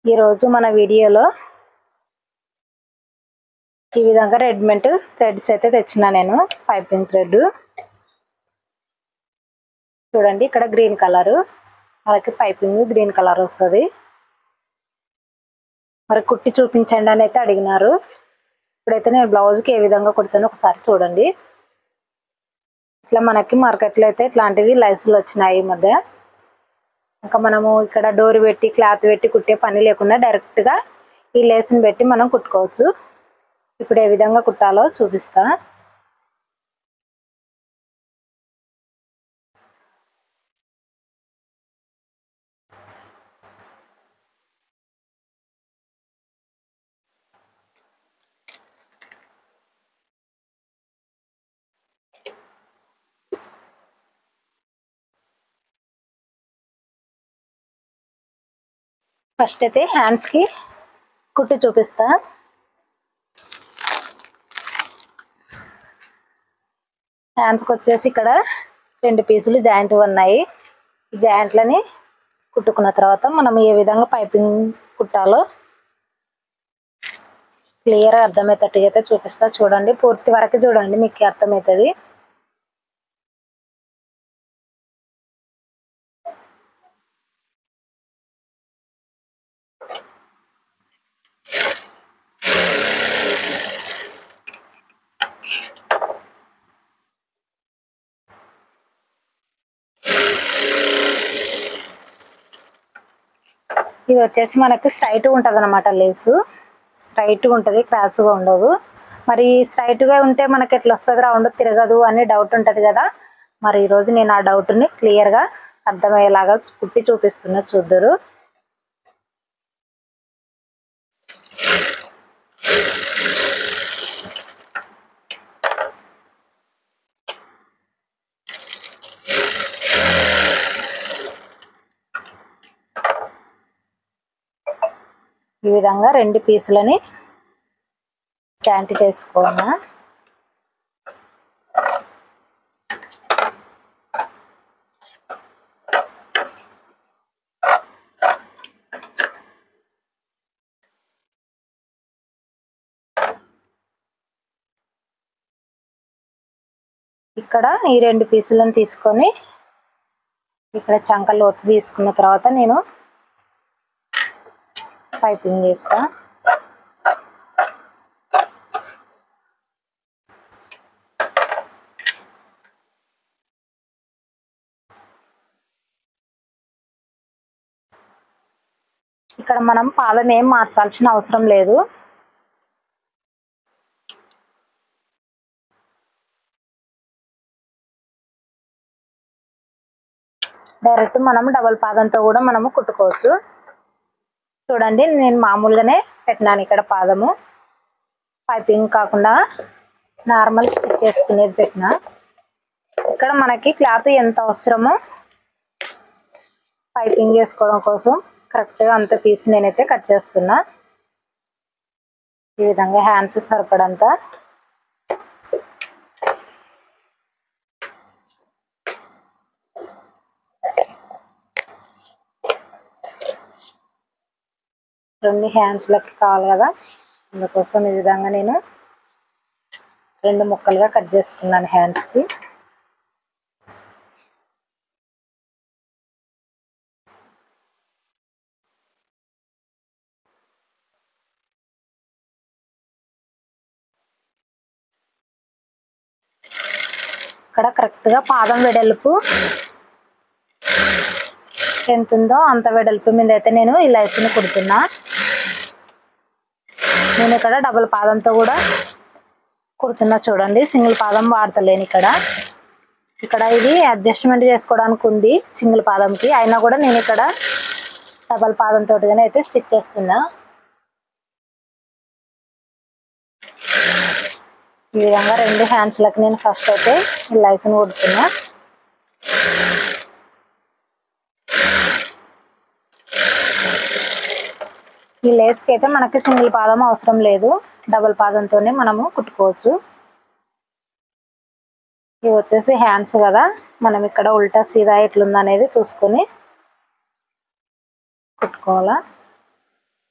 ఈరోజు మన వీడియోలో ఈ విధంగా రెడ్మెంట్ థ్రెడ్స్ అయితే తెచ్చిన నేను పైపింగ్ థ్రెడ్ చూడండి ఇక్కడ గ్రీన్ కలర్ అలాగే పైపింగ్ గ్రీన్ కలర్ వస్తుంది మరి కుట్టి చూపించండి అని అయితే అడిగినారు ఇప్పుడైతే నేను బ్లౌజ్కి ఏ విధంగా కుడతానో ఒకసారి చూడండి ఇట్లా మనకి మార్కెట్లో అయితే ఇట్లాంటివి లైసులు వచ్చినాయి ఈ మధ్య ఇంకా మనము ఇక్కడ డోర్ పెట్టి క్లాత్ పెట్టి కుట్టే పని లేకుండా డైరెక్ట్గా ఈ లేస్ని పెట్టి మనం కుట్టుకోవచ్చు ఇప్పుడు ఏ విధంగా కుట్టాలో చూపిస్తా ఫస్ట్ అయితే హ్యాండ్స్కి కుట్టి చూపిస్తా హ్యాండ్స్కి వచ్చేసి ఇక్కడ రెండు పీసులు జాయింట్ ఉన్నాయి ఈ జాయింట్లని కుట్టుకున్న తర్వాత మనం ఏ విధంగా పైపింగ్ కుట్టాలో క్లియర్ అర్థమయ్యేటట్టుగా అయితే చూపిస్తా చూడండి పూర్తి వరకు చూడండి మీకు అర్థమవుతుంది ఇది వచ్చేసి మనకి స్ట్రైట్గా ఉంటుంది అనమాట లేసు స్ట్రైట్గా ఉంటుంది క్రాస్గా ఉండదు మరి స్ట్రైట్గా ఉంటే మనకి ఎట్లా వస్తుంది రౌండ్ తిరగదు అని డౌట్ ఉంటుంది కదా మరి ఈరోజు నేను ఆ డౌట్ని క్లియర్గా అర్థమయ్యేలాగా కుట్టి చూపిస్తున్నా చూద్దరు ఈ విధంగా రెండు పీసులని జాయింట్ చేసుకోనా ఇక్కడ ఈ రెండు పీసులను తీసుకొని ఇక్కడ చంక లోతు తీసుకున్న తర్వాత నేను పైపింగ్ చేస్తా ఇక్కడ మనం పాదం ఏం మార్చాల్సిన అవసరం లేదు డైరెక్ట్ మనం డబల్ పాదంతో కూడా మనము కుట్టుకోవచ్చు చూడండి నేను మామూలుగానే పెట్టినాను ఇక్కడ పాదము పైపింగ్ కాకుండా నార్మల్ స్టిచ్ చేసుకునేది పెట్టిన ఇక్కడ మనకి క్లాత్ ఎంత అవసరమో పైపింగ్ చేసుకోవడం కోసం కరెక్ట్గా అంత పీస్ నేనైతే కట్ చేస్తున్నా ఈ విధంగా హ్యాండ్స్కి సరిపడంతా రెండు హ్యాండ్స్లకి కావాలి కదా అందుకోసం ఈ విధంగా నేను రెండు ముక్కలుగా కట్ చేసుకున్నాను హ్యాండ్స్కి ఇక్కడ కరెక్ట్గా పాదం వెడల్పు ఎంత ఉందో అంత వెడల్పు మీద అయితే నేను ఈ లైస్ని కుడుతున్నా నేను ఇక్కడ డబుల్ పాదంతో కూడా కుడుతున్నా చూడండి సింగిల్ పాదం వాడతలేను ఇక్కడ ఇక్కడ ఇది అడ్జస్ట్మెంట్ చేసుకోవడానికి ఉంది సింగిల్ పాదంకి అయినా కూడా నేను ఇక్కడ డబల్ పాదంతో అయితే స్టిచ్ చేస్తున్నా ఈ విధంగా రెండు హ్యాండ్స్లకు నేను ఫస్ట్ అయితే ఈ లైస్ని కుడుతున్నా ఈ లేస్కి అయితే మనకి సింగిల్ పాదం అవసరం లేదు డబుల్ పాదంతోనే మనము కుట్టుకోవచ్చు ఇవి వచ్చేసి హ్యాండ్స్ కదా మనం ఇక్కడ ఉల్టా సీదా ఎట్లుందనేది చూసుకొని కుట్టుకోవాలా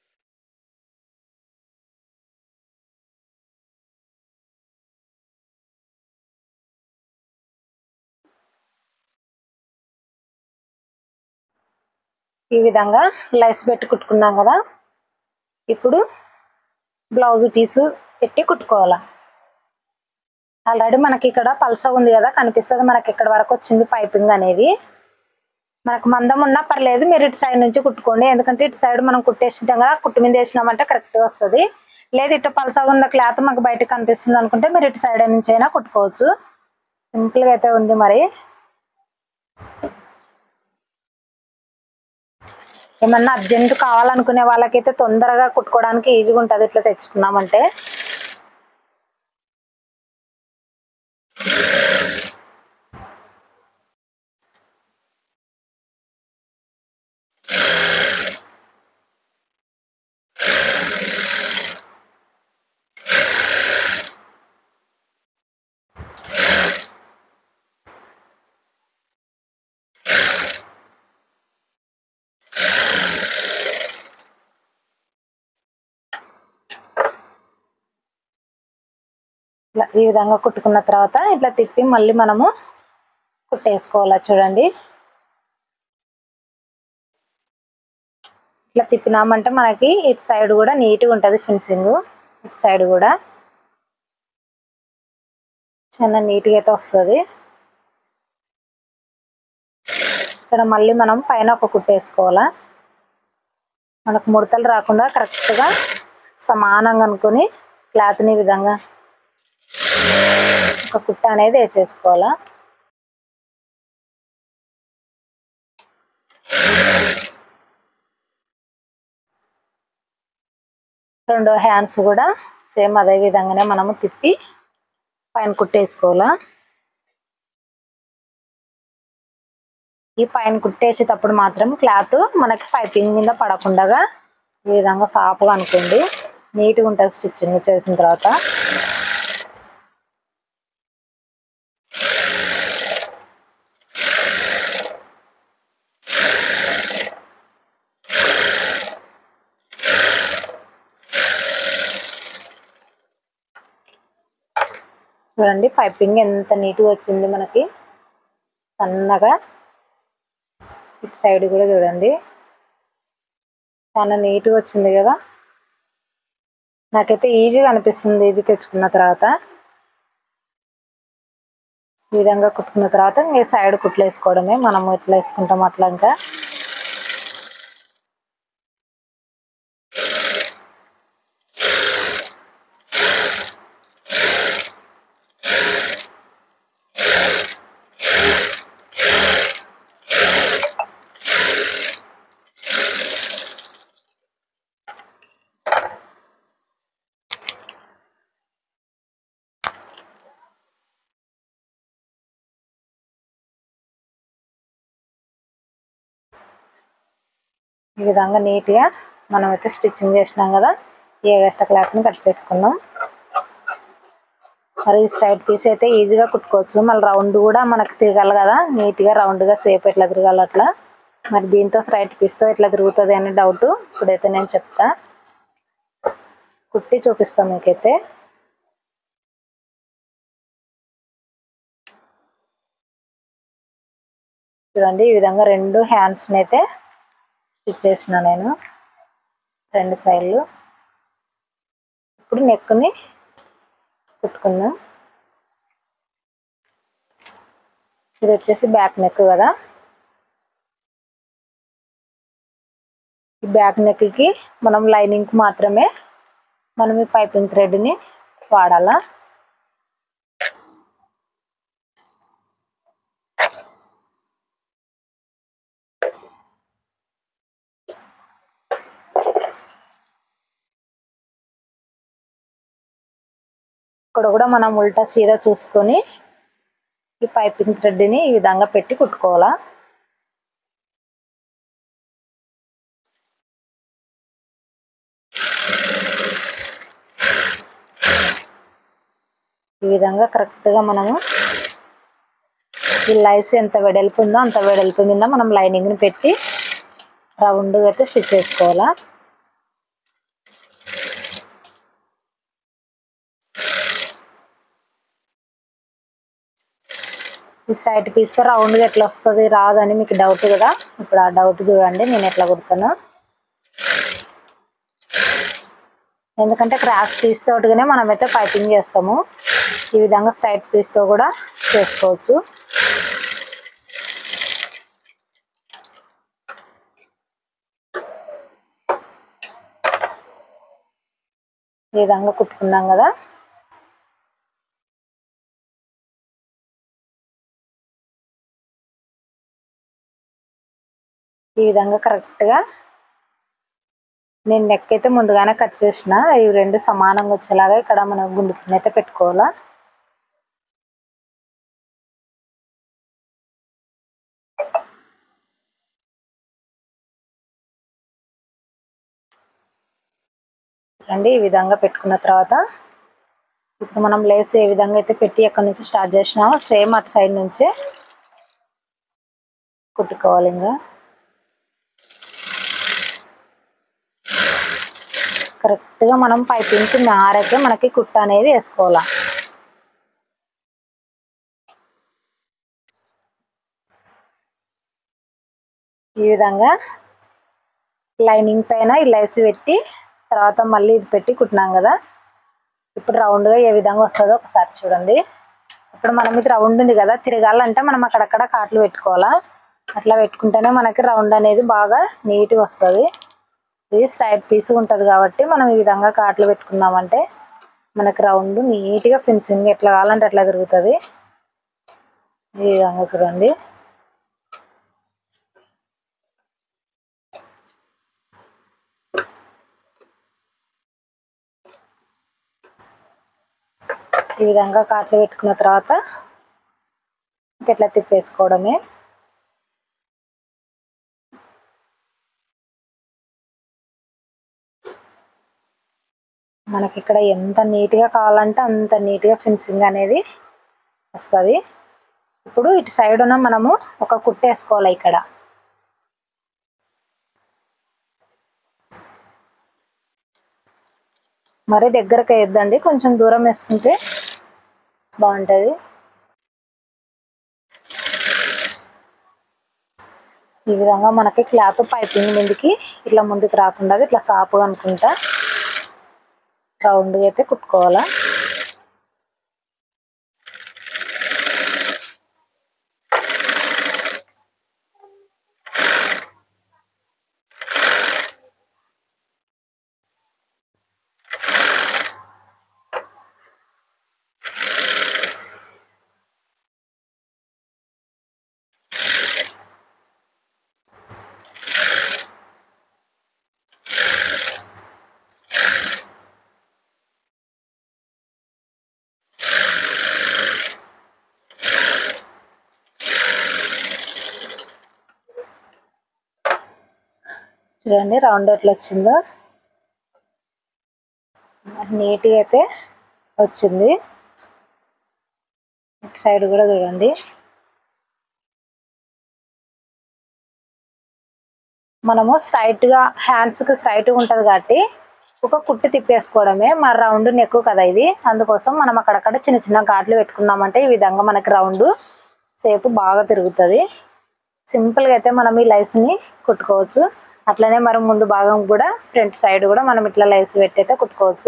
ఈ విధంగా లైస్ పెట్టి కుట్టుకున్నాం కదా ఇప్పుడు బ్లౌజ్ పీసు పెట్టి కుట్టుకోవాలా ఆల్రెడీ మనకి ఇక్కడ పలస ఉంది కదా కనిపిస్తుంది మనకి ఇక్కడ వరకు వచ్చింది పైపింగ్ అనేది మనకు మందం ఉన్నా పర్లేదు మీరు ఇటు సైడ్ నుంచి కుట్టుకోండి ఎందుకంటే ఇటు సైడ్ మనం కుట్టేసింటాం కదా కుట్టు మీద వేసినామంటే కరెక్ట్గా వస్తుంది లేదు ఇటు పలసగా ఉన్న క్లాత్ మాకు బయటకు కనిపిస్తుంది అనుకుంటే మీరు ఇటు సైడ్ నుంచి అయినా కుట్టుకోవచ్చు సింపుల్గా అయితే ఉంది మరి ఏమన్నా అర్జెంట్ కావాలనుకునే వాళ్ళకైతే తొందరగా కుట్టుకోవడానికి ఈజీగా ఉంటుంది ఇట్లా తెచ్చుకున్నామంటే ఇట్లా ఈ విధంగా కుట్టుకున్న తర్వాత ఇట్లా తిప్పి మళ్ళీ మనము కుట్టేసుకోవాలా చూడండి ఇట్లా తిప్పినామంటే మనకి ఇటు సైడ్ కూడా నీట్గా ఉంటుంది ఫినిషింగ్ ఇటు సైడ్ కూడా చాలా నీట్గా అయితే వస్తుంది ఇక్కడ మళ్ళీ మనం పైన ఒక కుట్టేసుకోవాలా మనకు ముడతలు రాకుండా కరెక్ట్గా సమానంగా అనుకొని క్లాత్ని ఈ విధంగా ఒక కుట్ట అనేది వేసేసుకోవాలా రెండో హ్యాండ్స్ కూడా సేమ్ అదే విధంగానే మనము తిప్పి పైన కుట్టేసుకోవాలా ఈ పైన కుట్టేసేటప్పుడు మాత్రం క్లాత్ మనకి పైపింగ్ మీద పడకుండా ఈ విధంగా సాపుగా అనుకోండి నీట్గా ఉంటుంది స్టిచ్చింగ్ చేసిన తర్వాత చూడండి పైపింగ్ ఎంత నీట్గా వచ్చింది మనకి సన్నగా ఇటు సైడ్ కూడా చూడండి చాలా నీట్గా వచ్చింది కదా నాకైతే ఈజీగా అనిపిస్తుంది ఇది తెచ్చుకున్న తర్వాత ఈ విధంగా కుట్టుకున్న తర్వాత ఇంకా సైడ్ కుట్లు వేసుకోవడమే మనం ఎట్లా వేసుకుంటాం అట్లా ఇంకా ఈ విధంగా నీట్గా మనం అయితే స్టిచ్చింగ్ చేసినాం కదా ఈ ఎక్స్ట్రా క్లాత్ని కట్ చేసుకుందాం మరి ఈ స్ట్రైట్ పీస్ అయితే ఈజీగా కుట్టుకోవచ్చు మళ్ళీ రౌండ్ కూడా మనకు తిరగాలి కదా నీట్గా రౌండ్గా సేప్ ఎట్లా తిరగాలి అట్లా మరి దీంతో స్ట్రైట్ పీస్తో ఎట్లా తిరుగుతుంది అని డౌట్ ఇప్పుడైతే నేను చెప్తా కుట్టి చూపిస్తాం మీకైతే చూడండి ఈ విధంగా రెండు హ్యాండ్స్ని అయితే స్టిచ్ చేసిన నేను రెండు సైడ్లు ఇప్పుడు నెక్ని కుట్టుకుందాం ఇది వచ్చేసి బ్యాక్ నెక్ కదా ఈ బ్యాక్ నెక్కి మనం లైనింగ్కి మాత్రమే మనం ఈ పైపింగ్ థ్రెడ్ని వాడాలా ఇక్కడ కూడా మనం ఉల్టా సీదా చూసుకొని ఈ పైపింగ్ థ్రెడ్ని ఈ విధంగా పెట్టి కుట్టుకోవాలా ఈ విధంగా కరెక్ట్గా మనము ఈ లైస్ ఎంత వెడల్పు ఉందో అంత వెడల్పు మీద మనం లైనింగ్ని పెట్టి రౌండ్గా అయితే స్టిచ్ చేసుకోవాలా ఈ స్ట్రైట్ పీస్తో రౌండ్గా ఎట్లా వస్తుంది రాదని మీకు డౌట్ కదా ఇప్పుడు ఆ డౌట్ చూడండి నేను ఎట్లా కుడతాను ఎందుకంటే క్రాస్ పీస్ తోటిగానే మనమైతే పైపింగ్ చేస్తాము ఈ విధంగా స్ట్రైట్ పీస్తో కూడా చేసుకోవచ్చు ఈ విధంగా కుట్టుకున్నాం కదా ఈ విధంగా కరెక్ట్గా నేను నెక్ అయితే ముందుగానే కట్ చేసిన ఇవి రెండు సమానంగా వచ్చేలాగా ఇక్కడ మనం గుండుకుని అయితే పెట్టుకోవాలా రండి ఈ విధంగా పెట్టుకున్న తర్వాత ఇప్పుడు మనం లేస్ ఏ విధంగా అయితే పెట్టి ఎక్కడి నుంచి స్టార్ట్ చేసినామో సేమ్ అటు సైడ్ నుంచే కుట్టుకోవాలి ఇంకా కరెక్ట్గా మనం పైపింగ్కి మారకే మనకి కుట్ట అనేది వేసుకోవాలి ఈ విధంగా లైనింగ్ పైన ఈ లైస్ పెట్టి తర్వాత మళ్ళీ ఇది పెట్టి కుట్టినాం కదా ఇప్పుడు రౌండ్గా ఏ విధంగా వస్తుందో ఒకసారి చూడండి ఇప్పుడు మనం ఇది రౌండ్ ఉంది కదా తిరగాలంటే మనం అక్కడక్కడ కాట్లు పెట్టుకోవాలా అట్లా పెట్టుకుంటేనే మనకి రౌండ్ అనేది బాగా నీట్గా వస్తుంది ఇది స్ట్రైట్ పీస్ ఉంటుంది కాబట్టి మనం ఈ విధంగా కాట్లు పెట్టుకున్నామంటే మనకి రౌండ్ నీట్గా ఫినిషింగ్ ఎట్లా కావాలంటే అట్లా తిరుగుతుంది ఈ విధంగా చూడండి ఈ విధంగా కాట్లు పెట్టుకున్న తర్వాత ఇట్లా తిప్పేసుకోవడమే మనకి ఇక్కడ ఎంత నీట్గా కావాలంటే అంత నీట్గా ఫినిషింగ్ అనేది వస్తుంది ఇప్పుడు ఇటు సైడ్ ఉన్న మనము ఒక కుట్టు వేసుకోవాలి ఇక్కడ మరి దగ్గరకు వేయద్దండి కొంచెం దూరం వేసుకుంటే బాగుంటుంది ఈ విధంగా మనకి క్లాత్ పైపింగ్ ముందుకి ఇట్లా ముందుకు రాకుండా ఇట్లా సాపుగా అనుకుంటా రౌండ్గా అయితే కుట్టుకోవాలా చూడండి రౌండ్ ఎట్లా వచ్చిందో నీట్గా అయితే వచ్చింది ఇటు సైడ్ కూడా చూడండి మనము స్ట్రైట్గా హ్యాండ్స్కి స్ట్రైట్గా ఉంటుంది కాబట్టి ఒక కుట్టి తిప్పేసుకోవడమే మన రౌండ్ నెక్ కదా ఇది అందుకోసం మనం అక్కడక్కడ చిన్న చిన్న ఘాట్లు పెట్టుకున్నామంటే ఈ విధంగా మనకి రౌండ్ సేపు బాగా తిరుగుతుంది సింపుల్గా అయితే మనం ఈ లైస్ని కుట్టుకోవచ్చు అట్లనే మరి ముందు భాగం కూడా ఫ్రంట్ సైడ్ కూడా మనం ఇట్లా లైస్ పెట్టి అయితే కుట్టుకోవచ్చు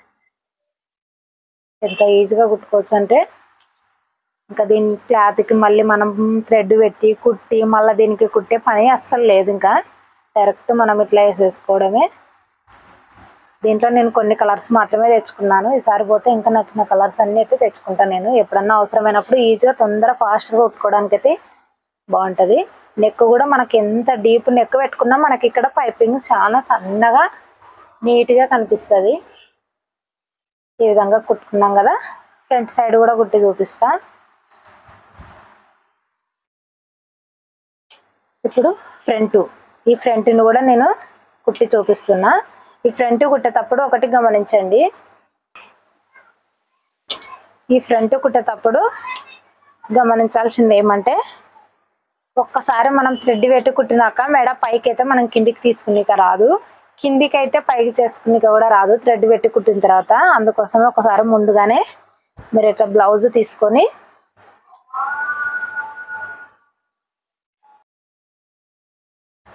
ఎంత ఈజీగా కుట్టుకోవచ్చు అంటే ఇంకా దీని క్లాత్కి మళ్ళీ మనం థ్రెడ్ పెట్టి కుట్టి మళ్ళీ దీనికి కుట్టే పని అస్సలు లేదు ఇంకా డైరెక్ట్ మనం ఇట్లా వేసేసుకోవడమే దీంట్లో నేను కొన్ని కలర్స్ మాత్రమే తెచ్చుకున్నాను ఈసారి పోతే ఇంకా నచ్చిన కలర్స్ అన్నీ అయితే తెచ్చుకుంటాను నేను ఎప్పుడన్నా అవసరమైనప్పుడు ఈజీగా తొందర ఫాస్ట్గా కుట్టుకోవడానికి అయితే బాగుంటుంది నెక్ కూడా మనకి ఎంత డీప్ నెక్ పెట్టుకున్నా మనకి ఇక్కడ పైపింగ్ చాలా సన్నగా నీట్గా కనిపిస్తుంది ఈ విధంగా కుట్టుకున్నాం కదా ఫ్రంట్ సైడ్ కూడా కుట్టి చూపిస్తా ఇప్పుడు ఫ్రంట్ ఈ ఫ్రంట్ని కూడా నేను కుట్టి చూపిస్తున్నా ఈ ఫ్రంట్ కుట్టేటప్పుడు ఒకటి గమనించండి ఈ ఫ్రంట్ కుట్టేటప్పుడు గమనించాల్సింది ఏమంటే ఒక్కసారి మనం థ్రెడ్ పెట్టి కుట్టినాక మెడ పైకి అయితే మనం కిందికి తీసుకునిక రాదు కిందికి అయితే పైకి చేసుకునిక కూడా రాదు థ్రెడ్ పెట్టి కుట్టిన తర్వాత అందుకోసమే ఒకసారి ముందుగానే మీరు ఇట్లా బ్లౌజ్ తీసుకొని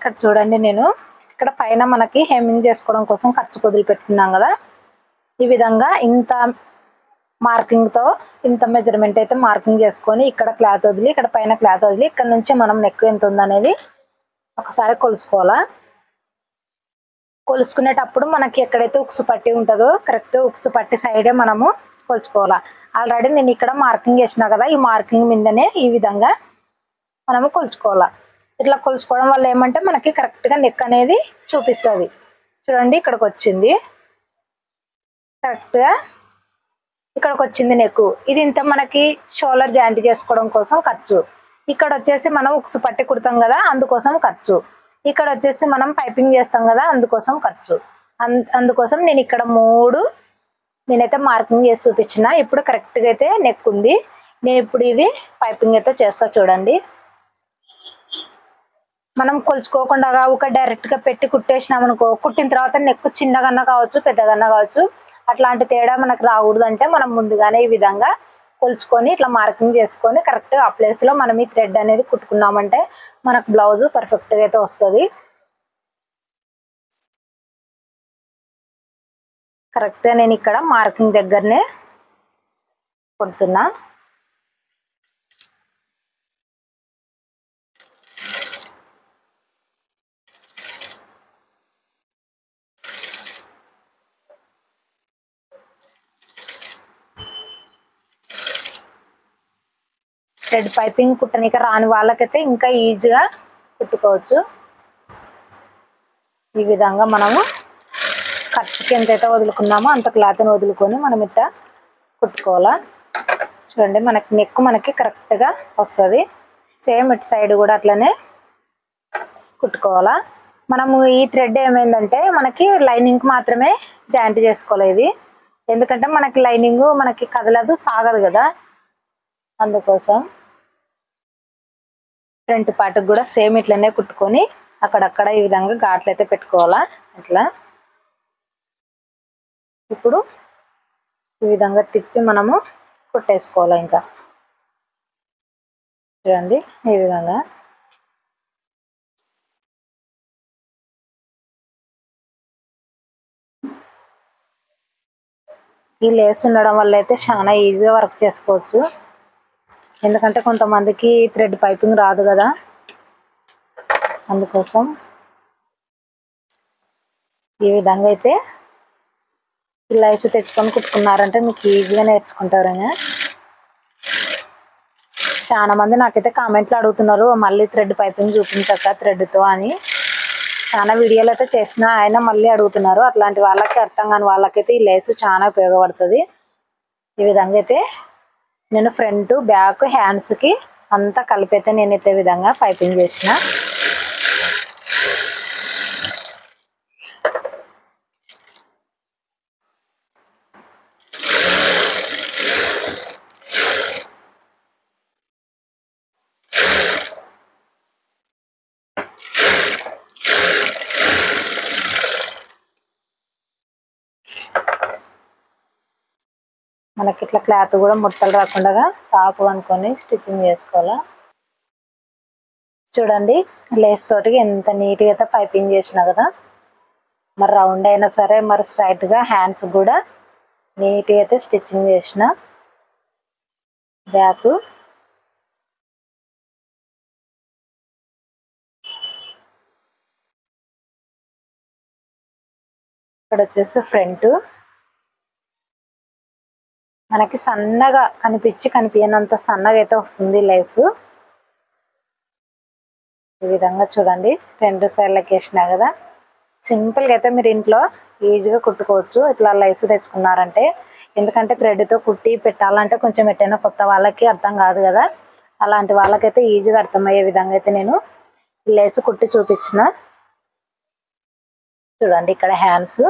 ఇక్కడ చూడండి నేను ఇక్కడ పైన మనకి హెమ్మింగ్ చేసుకోవడం కోసం ఖర్చు కుదిరి పెట్టుకున్నాం కదా ఈ విధంగా ఇంత మార్కింగ్తో ఇంత మెజర్మెంట్ అయితే మార్కింగ్ చేసుకొని ఇక్కడ క్లాత్ వదిలి ఇక్కడ పైన క్లాత్ వదిలి ఇక్కడ నుంచి మనం నెక్ ఎంత ఉందనేది ఒకసారి కొలుసుకోవాలా కొలుసుకునేటప్పుడు మనకి ఎక్కడైతే ఉక్సు పట్టి ఉంటుందో కరెక్ట్ ఉక్సు పట్టి సైడే మనము కొలుచుకోవాలా ఆల్రెడీ నేను ఇక్కడ మార్కింగ్ చేసిన కదా ఈ మార్కింగ్ మీదనే ఈ విధంగా మనము కొలుచుకోవాలా ఇట్లా కొలుచుకోవడం వల్ల ఏమంటే మనకి కరెక్ట్గా నెక్ అనేది చూపిస్తుంది చూడండి ఇక్కడికి వచ్చింది కరెక్ట్గా ఇక్కడికి వచ్చింది నెక్ ఇది ఇంత మనకి షోల్డర్ జాయింట్ చేసుకోవడం కోసం ఖర్చు ఇక్కడ వచ్చేసి మనం ఉక్సు పట్టి కుడతాం కదా అందుకోసం ఖర్చు ఇక్కడ వచ్చేసి మనం పైపింగ్ చేస్తాం కదా అందుకోసం ఖర్చు అన్ అందుకోసం నేను ఇక్కడ మూడు నేనైతే మార్కింగ్ చేసి చూపించిన ఇప్పుడు కరెక్ట్గా అయితే నెక్ ఉంది నేను ఇప్పుడు ఇది పైపింగ్ అయితే చేస్తా చూడండి మనం కొలుచుకోకుండా ఒక డైరెక్ట్గా పెట్టి కుట్టేసినాం అనుకో కుట్టిన తర్వాత నెక్ చిన్నగన్నా కావచ్చు పెద్దగన్నా కావచ్చు అట్లాంటి తేడా మనకు రాకూడదు అంటే మనం ముందుగానే ఈ విధంగా కొలుచుకొని ఇట్లా మార్కింగ్ చేసుకొని కరెక్ట్గా ఆ ప్లేస్లో మనం ఈ థ్రెడ్ అనేది కుట్టుకున్నామంటే మనకు బ్లౌజ్ పర్ఫెక్ట్గా అయితే వస్తుంది కరెక్ట్గా నేను ఇక్కడ మార్కింగ్ దగ్గరనే కుడుతున్నా థ్రెడ్ పైపింగ్ కుట్టనిక రాని వాళ్ళకైతే ఇంకా ఈజీగా కుట్టుకోవచ్చు ఈ విధంగా మనము ఖర్చుకి ఎంతైతే వదులుకున్నామో అంత క్లాత్ని వదులుకొని మనం ఇట్లా కుట్టుకోవాలా చూడండి మనకి నెక్ మనకి కరెక్ట్గా వస్తుంది సేమ్ ఇటు సైడ్ కూడా అట్లనే కుట్టుకోవాలా మనము ఈ థ్రెడ్ ఏమైందంటే మనకి లైనింగ్ మాత్రమే జాయింట్ చేసుకోవాలి ఇది ఎందుకంటే మనకి లైనింగ్ మనకి కదలదు సాగదు కదా అందుకోసం ఫ్రంట్ పార్ట్కి కూడా సేమ్ ఇట్లనే కుట్టుకొని అక్కడక్కడ ఈ విధంగా ఘాట్లు అయితే పెట్టుకోవాలా ఇట్లా ఇప్పుడు ఈ విధంగా తిప్పి మనము కుట్టేసుకోవాలి ఇంకా చూడండి ఈ విధంగా ఈ లేస్ ఉండడం వల్ల అయితే చాలా ఈజీగా వర్క్ చేసుకోవచ్చు ఎందుకంటే కొంతమందికి థ్రెడ్ పైపింగ్ రాదు కదా అందుకోసం ఈ విధంగా అయితే ఈ లైస్ తెచ్చుకొని కుట్టుకున్నారంటే మీకు ఈజీగా నేర్చుకుంటారని చాలా మంది నాకైతే కామెంట్లు అడుగుతున్నారు మళ్ళీ థ్రెడ్ పైపింగ్ చూపించక థ్రెడ్తో అని చాలా వీడియోలు అయితే చేసిన ఆయన మళ్ళీ అడుగుతున్నారు అట్లాంటి వాళ్ళకి అర్థం కాని వాళ్ళకైతే ఈ లేసు చాలా ఉపయోగపడుతుంది ఈ విధంగా అయితే నేను ఫ్రంట్ బ్యాక్ హ్యాండ్స్కి అంతా కలిపి అయితే నేను ఇట్లా విధంగా పైపింగ్ చేసిన మనకి ఇట్లా క్లాత్ కూడా ముట్టలు రాకుండా సాపు అనుకొని స్టిచ్చింగ్ చేసుకోవాలా చూడండి లేస్ తోటి ఎంత నీట్గా అయితే పైపింగ్ చేసిన కదా మరి రౌండ్ అయినా సరే మరి స్ట్రైట్గా హ్యాండ్స్ కూడా నీట్గా అయితే స్టిచ్చింగ్ చేసిన బ్యాక్ ఇక్కడ వచ్చేసి ఫ్రంట్ మనకి సన్నగా కనిపించి కనిపించనంత సన్నగా అయితే వస్తుంది లేసు ఈ విధంగా చూడండి రెండు సైడ్లకి వేసినా కదా సింపుల్గా అయితే మీరు ఇంట్లో ఈజీగా కుట్టుకోవచ్చు ఇట్లా లైస్ తెచ్చుకున్నారంటే ఎందుకంటే థ్రెడ్తో కుట్టి పెట్టాలంటే కొంచెం ఎట్టైనా కొత్త వాళ్ళకి అర్థం కాదు కదా అలాంటి వాళ్ళకైతే ఈజీగా అర్థమయ్యే విధంగా అయితే నేను లేసు కుట్టి చూపించిన చూడండి ఇక్కడ హ్యాండ్స్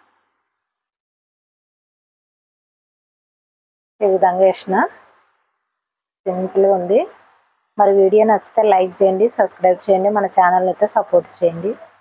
ఈ విధంగా వేసిన సింపుల్గా ఉంది మరి వీడియో నచ్చితే లైక్ చేయండి సబ్స్క్రైబ్ చేయండి మన ఛానల్ అయితే సపోర్ట్ చేయండి